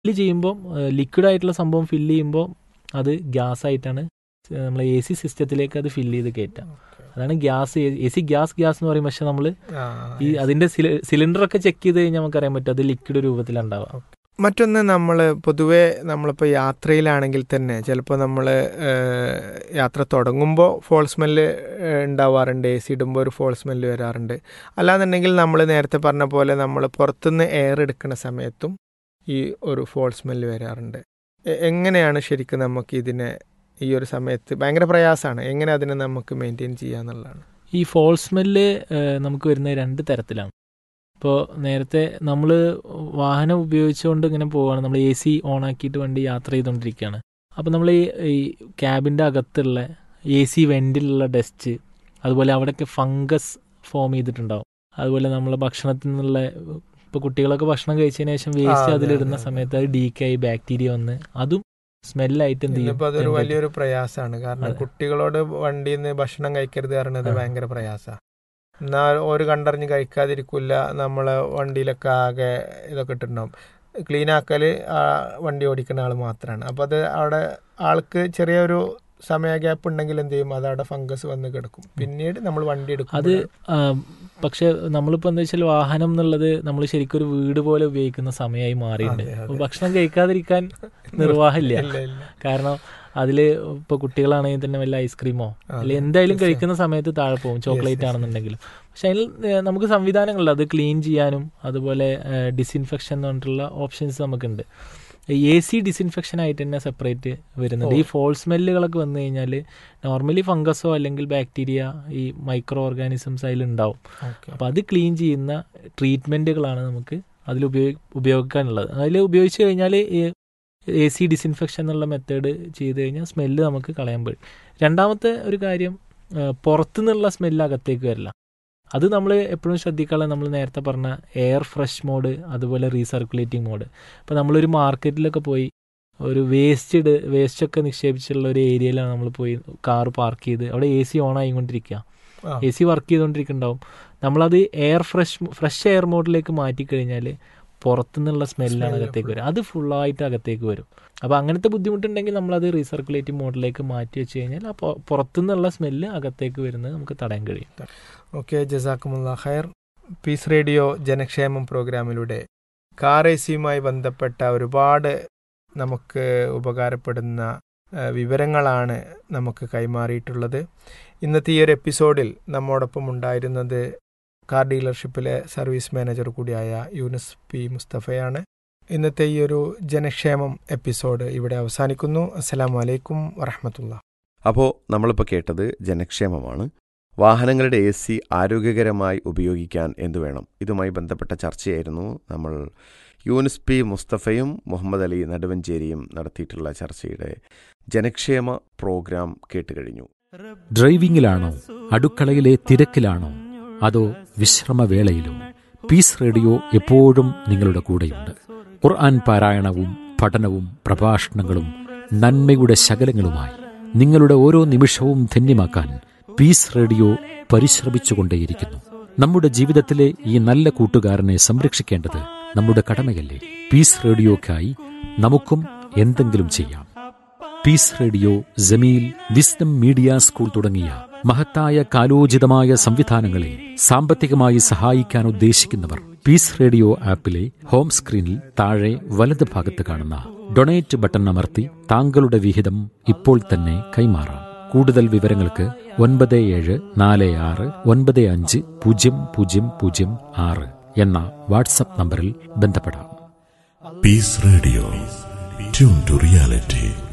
Fill ചെയ്യുമ്പോൾ liquid ആയിട്ടുള്ള സംഭവം ഫില്ല് ചെയ്യുമ്പോൾ അത് ഗ്യാസ് ആയിട്ടാണ് നമ്മൾ എ സി സിസ്റ്റത്തിലേക്ക് അത് ഫില്ല് ചെയ്ത് കയറ്റാം അതാണ് gas A C gas gas എന്ന് പറയും പക്ഷെ നമ്മൾ ആ, ഈ അതിന്റെ സിലിണ്ടർ ഒക്കെ ചെക്ക് ചെയ്ത് കഴിഞ്ഞാൽ നമുക്കറിയാൻ പറ്റും അത് ലിക്വിഡ് രൂപത്തിലുണ്ടാവുക മറ്റൊന്ന് നമ്മൾ പൊതുവേ നമ്മളിപ്പോൾ യാത്രയിലാണെങ്കിൽ തന്നെ ചിലപ്പോൾ നമ്മൾ യാത്ര തുടങ്ങുമ്പോൾ ഫോൾ സ്മെല്ല് ഉണ്ടാവാറുണ്ട് എ സി ഇടുമ്പോൾ ഒരു ഫോൾ സ്മെല്ല് വരാറുണ്ട് അല്ലാന്നുണ്ടെങ്കിൽ നമ്മൾ നേരത്തെ പറഞ്ഞ പോലെ നമ്മൾ പുറത്തുനിന്ന് എയർ എടുക്കുന്ന സമയത്തും ഈ ഒരു ഫോൾ സ്മെല്ല് വരാറുണ്ട് എ- എങ്ങനെയാണ് ശരിക്കും നമുക്ക് ഇതിനെ ഈ ഒരു സമയത്ത് ഭയങ്കര പ്രയാസമാണ് എങ്ങനെ അതിനെ നമുക്ക് മെയിൻറ്റെയിൻ ചെയ്യാന്നുള്ളതാണ് ഈ ഫോൾ സ്മെല്ല് നമുക്ക് വരുന്ന രണ്ട് തരത്തിലാണ് ഇപ്പോൾ നേരത്തെ നമ്മൾ വാഹനം ഉപയോഗിച്ചുകൊണ്ട് ഇങ്ങനെ പോവുകയാണ് നമ്മൾ എ സി ഓൺ ആക്കിയിട്ട് വണ്ടി യാത്ര ചെയ്തുകൊണ്ടിരിക്കുകയാണ് അപ്പോൾ നമ്മൾ ഈ ഈ ക്യാബിൻ്റെ അകത്തുള്ള എ സി വെൻറ്റിലുള്ള ഡസ്റ്റ് അതുപോലെ അവിടെയൊക്കെ ഫംഗസ് ഫോം ചെയ്തിട്ടുണ്ടാവും അതുപോലെ നമ്മൾ ഭക്ഷണത്തിൽ നിന്നുള്ള ഇപ്പോൾ കുട്ടികളൊക്കെ ഭക്ഷണം കഴിച്ചതിന് ശേഷം വേസ്റ്റ് അതെ, അതിലിടുന്ന അതെ. സമയത്ത് അത് ഡീക്കായി ബാക്ടീരിയ വന്ന് അതും സ്മെല്ലായിട്ട് എന്ത് ഇന്നിപ്പോ അതൊരു ചെയ്യും വലിയൊരു പ്രയാസമാണ് കാരണം അതെ. കുട്ടികളോട് വണ്ടിയിൽ നിന്ന് ഭക്ഷണം കഴിക്കരുത് പറയുന്നത് ആ. ഭയങ്കര പ്രയാസമാണ് എന്നാൽ ഒരു കണ്ടറിഞ്ഞ് കഴിക്കാതിരിക്കില്ല നമ്മളെ വണ്ടിയിലൊക്കെ ആകെ ഇതൊക്കെ ഇട്ടിട്ടുണ്ടാവും ക്ലീൻ ആക്കൽ വണ്ടി ഓടിക്കുന്ന ആൾ മാത്രമാണ് അപ്പോൾ അത് അവിടെ ആൾക്ക് ചെറിയൊരു സമയ ഗ്യാപ്പ് ഉണ്ടെങ്കിൽ എന്ത് ചെയ്യും അത് അവിടെ ഫംഗസ് വന്ന് കിടക്കും പിന്നീട് നമ്മൾ വണ്ടി എടുക്കും അത് ആ, പക്ഷെ നമ്മളിപ്പോൾ എന്താ വെച്ചാൽ വാഹനം എന്നുള്ളത് നമ്മൾ ശരിക്കും ഒരു വീട് പോലെ ഉപയോഗിക്കുന്ന സമയമായി മാറിയിട്ടുണ്ട് അതെ, അതെ. അപ്പോൾ ഭക്ഷണം കഴിക്കാതിരിക്കാൻ നിർവാഹമില്ല ഇല്ല ഇല്ല കാരണം അതിൽ ഇപ്പോൾ കുട്ടികളാണെങ്കിൽ തന്നെ വല്ല ഐസ്ക്രീമോ അതെ, അല്ലെങ്കിൽ എന്തായാലും തീർച്ചയായും. കഴിക്കുന്ന സമയത്ത് താഴെ പോകും ചോക്ലേറ്റ് yes, yes. ആണെന്നുണ്ടെങ്കിലും പക്ഷെ അതിൽ ഏ, നമുക്ക് സംവിധാനങ്ങളുണ്ട് അത് ക്ലീൻ ചെയ്യാനും അതുപോലെ ഡിസിൻഫെക്ഷൻ എന്ന് പറഞ്ഞിട്ടുള്ള ഓപ്ഷൻസ് നമുക്കുണ്ട് എ സി ഡിസിൻഫെക്ഷൻ ആയിട്ട് തന്നെ സെപ്പറേറ്റ് വരുന്നുണ്ട് ഓ. ഈ ഫോൾ സ്മെല്ലുകളൊക്കെ വന്നു കഴിഞ്ഞാൽ നോർമലി ഫംഗസോ അല്ലെങ്കിൽ ബാക്ടീരിയ ഈ മൈക്രോ ഓർഗാനിസംസ് അതിലുണ്ടാവും ഓക്കെ അപ്പോൾ അത് ക്ലീൻ ചെയ്യുന്ന ട്രീറ്റ്മെൻറ്റുകളാണ് നമുക്ക് അതിൽ ഉപയോഗി ഉപയോഗിക്കാനുള്ളത് അതിൽ ഉപയോഗിച്ച് കഴിഞ്ഞാൽ എ സി ഡിസിൻഫെക്ഷൻ എന്നുള്ള മെത്തേഡ് ചെയ്ത് കഴിഞ്ഞാൽ സ്മെല്ല് നമുക്ക് കളയാൻ പറ്റും രണ്ടാമത്തെ ഒരു കാര്യം ആ, പുറത്തുനിന്നുള്ള സ്മെല്ല് അകത്തേക്ക് വരില്ല അത് നമ്മൾ എപ്പോഴും ശ്രദ്ധിക്കാനുള്ള നമ്മൾ നേരത്തെ പറഞ്ഞ എയർ ഫ്രഷ് മോഡ് അതുപോലെ റീസർക്കുലേറ്റിംഗ് മോഡ് ഇപ്പോൾ നമ്മളൊരു മാർക്കറ്റിലൊക്കെ പോയി ഒരു വേസ്റ്റ് ഇട് വേസ്റ്റ് ഒക്കെ നിക്ഷേപിച്ചുള്ള ഒരു ഏരിയയിലാണ് നമ്മൾ പോയി കാർ പാർക്ക് ചെയ്ത് അവിടെ എ സി ഓൺ ആയിക്കൊണ്ടിരിക്കുക ആ. എ സി വർക്ക് ചെയ്തുകൊണ്ടിരിക്കുന്നുണ്ടാവും നമ്മളത് എയർ ഫ്രഷ് ഫ്രഷ് എയർ മോഡിലേക്ക് മാറ്റി കഴിഞ്ഞാൽ പുറത്തുനിന്നുള്ള സ്മെല്ലാണ് Smell അകത്തേക്ക് വരും അത് ഫുള്ളായിട്ട് അകത്തേക്ക് വരും അപ്പോൾ അങ്ങനത്തെ ബുദ്ധിമുട്ടുണ്ടെങ്കിൽ നമ്മളത് റീസർക്കുലേറ്റിംഗ് മോഡിലേക്ക് മാറ്റി വെച്ച് കഴിഞ്ഞാൽ ആ പൊ- പുറത്തുനിന്നുള്ള സ്മെല്ല് അകത്തേക്ക് വരുന്നത് നമുക്ക് തടയാൻ കഴിയും ഓക്കെ ജസാക്കുമുള്ള ഖൈർ പീസ് റേഡിയോ ജനക്ഷേമം പ്രോഗ്രാമിലൂടെ കാർ എ സിയുമായി ബന്ധപ്പെട്ട ഒരുപാട് നമുക്ക് ഉപകാരപ്പെടുന്ന ആ, വിവരങ്ങളാണ് നമുക്ക് കൈമാറിയിട്ടുള്ളത് ഇന്നത്തെ ഈ ഒരു എപ്പിസോഡിൽ നമ്മോടൊപ്പം ഉണ്ടായിരുന്നത് കാർ ഡീലർഷിപ്പിലെ സർവീസ് മാനേജർ കൂടിയായ യൂനിസ് പി മുസ്തഫയാണ് ഇന്നത്തെ ഈ ഒരു ജനക്ഷേമം എപ്പിസോഡ് ഇവിടെ അവസാനിക്കുന്നു അസ്സലാമു അലൈക്കും വറഹമത്തുള്ള അപ്പോൾ നമ്മളിപ്പോൾ കേട്ടത് ജനക്ഷേമമാണ് വാഹനങ്ങളുടെ എ സി ആരോഗ്യകരമായി ഉപയോഗിക്കാൻ എന്തു വേണം ഇതുമായി ബന്ധപ്പെട്ട ചർച്ചയായിരുന്നു നമ്മൾ യൂനിസ് പി മുസ്തഫയും മുഹമ്മദ് അലി നടുവഞ്ചേരിയും നടത്തിയിട്ടുള്ള ചർച്ചയുടെ ജനക്ഷേമ പ്രോഗ്രാം കേട്ടുകഴിഞ്ഞു ഡ്രൈവിംഗിലാണോ അടുക്കളയിലെ തിരക്കിലാണോ അതോ വിശ്രമവേളയിലോ പീസ് റേഡിയോ എപ്പോഴും നിങ്ങളുടെ കൂടെയുണ്ട് ഖുർആൻ പാരായണവും പഠനവും പ്രഭാഷണങ്ങളും നന്മയുടെ ശകലങ്ങളുമായി നിങ്ങളുടെ ഓരോ നിമിഷവും ധന്യമാക്കാൻ പീസ് റേഡിയോ പരിശ്രമിച്ചുകൊണ്ടേയിരിക്കുന്നു നമ്മുടെ ജീവിതത്തിലെ ഈ നല്ല കൂട്ടുകാരനെ സംരക്ഷിക്കേണ്ടത് നമ്മുടെ കടമയല്ലേ പീസ് റേഡിയോക്കായി നമുക്കും എന്തെങ്കിലും ചെയ്യാം Peace Radio Jameel Wisdom Media School തുടങ്ങിയ മഹത്തായ കാലോചിതമായ സംവിധാനങ്ങളെ സാമ്പത്തികമായി സഹായിക്കാൻ ഉദ്ദേശിക്കുന്നവർ പീസ് റേഡിയോ ആപ്പിലെ ഹോം സ്ക്രീനിൽ താഴെ വലത് ഭാഗത്ത് കാണുന്ന ഡൊണേറ്റ് ബട്ടൺ അമർത്തി താങ്കളുടെ വിഹിതം ഇപ്പോൾ തന്നെ കൈമാറാം കൂടുതൽ വിവരങ്ങൾക്ക് ഒൻപത് ഏഴ് നാല് ആറ് ഒൻപത് അഞ്ച് പൂജ്യം പൂജ്യം പൂജ്യം ആറ് എന്ന വാട്സപ്പ് നമ്പറിൽ ബന്ധപ്പെടാം Peace Radio. Tune to reality.